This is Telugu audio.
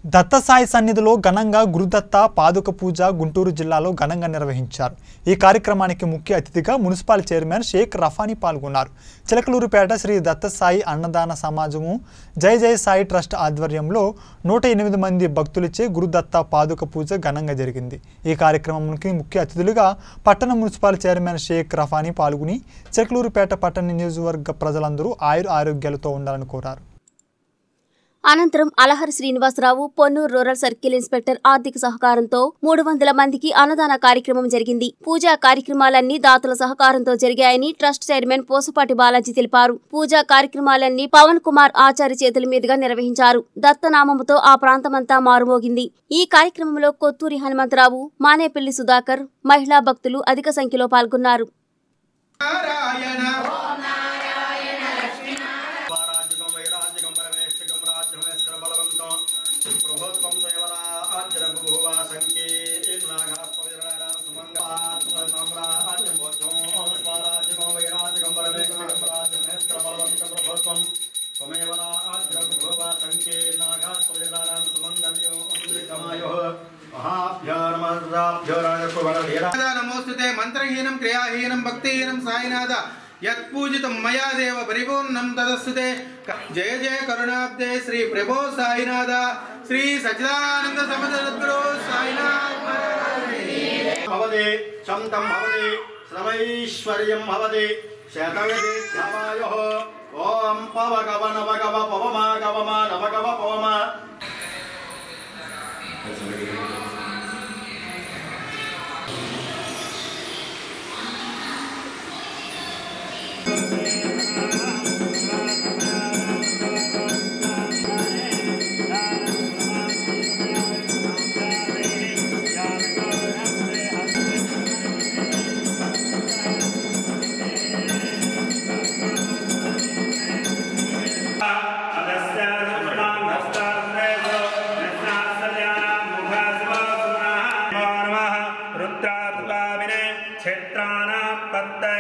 దత్తసాయి సన్నిధిలో ఘనంగా గురుదత్త పాదుక పూజ గుంటూరు జిల్లాలో ఘనంగా నిర్వహించారు ఈ కార్యక్రమానికి ముఖ్య అతిథిగా మున్సిపల్ చైర్మన్ షేక్ రఫానీ పాల్గొన్నారు చిలకలూరుపేట శ్రీ దత్తసాయి అన్నదాన సమాజము జై జై సాయి ట్రస్ట్ ఆధ్వర్యంలో నూట ఎనిమిది మంది భక్తులచే గురుదత్త పాదుక పూజ ఘనంగా జరిగింది ఈ కార్యక్రమానికి ముఖ్య అతిథులుగా పట్టణ మున్సిపల్ చైర్మన్ షేక్ రఫానీ పాల్గొని చిలకలూరుపేట పట్టణ నియోజకవర్గ ప్రజలందరూ ఆయుర ఆరోగ్యాలతో ఉండాలని కోరారు అనంతరం Alahari Srinivasa Rao Ponnur rural circle inspector ఆర్థిక సహకారంతో మూడు వందల మందికి అన్నదాన కార్యక్రమం జరిగింది పూజా కార్యక్రమాలన్నీ దాతల సహకారంతో జరిగాయని ట్రస్ట్ చైర్మన్ పోసపాటి బాలాజీ తెలిపారు పూజా కార్యక్రమాలన్నీ పవన్ కుమార్ ఆచార్య చేతుల మీదుగా నిర్వహించారు దత్తనామముతో ఆ ప్రాంతమంతా మారుమోగింది ఈ కార్యక్రమంలో కొత్తూరి హనుమంతరావు మానేపల్లి సుధాకర్ మహిళా భక్తులు అధిక సంఖ్యలో పాల్గొన్నారు నారాయణ రాజ్యకం వైరాజ్యకం పరమేష్టికం రాజ్యమేశ్వర బలవంతం ప్రభుత్వం దేవరాజ్యం భూవా సంకీర్ణాఘాస్పవిరణాం సుమంగాత్మసామ్రాజ్యం బోధం స్వరాజ్యకం వైరాజ్యకం పరమేష్టికం రాజ్యమేశ్వర బలవంతం ప్రభుత్వం త్వమేవ రాజ్యం భూవా సంకీర్ణాఘాస్పవిరణాం సుమంగళ్యం అమృతమాయో మహాభ్యో నమః రాజకువరధీరా నమోస్తుతే మంత్రహీనం క్రియాహీనం భక్తిహీనం సాయినాథ యత్పూజితం మయా దేవ పరిపూర్ణం తదస్తుతే జయ జయ కరుణాబ్దే శ్రీ ప్రభో సాయినాథ శ్రీ సచిదానంద సమద్గురు సాయినాథ్ భవతి శంతం భవతి శ్రమైశ్వర్యం భవతి శతవిధిభ్యవాయో ఓం పవగవ నవగవ పవమా గవమా నవగవ పవమా క్షేత్రాణ పద్ద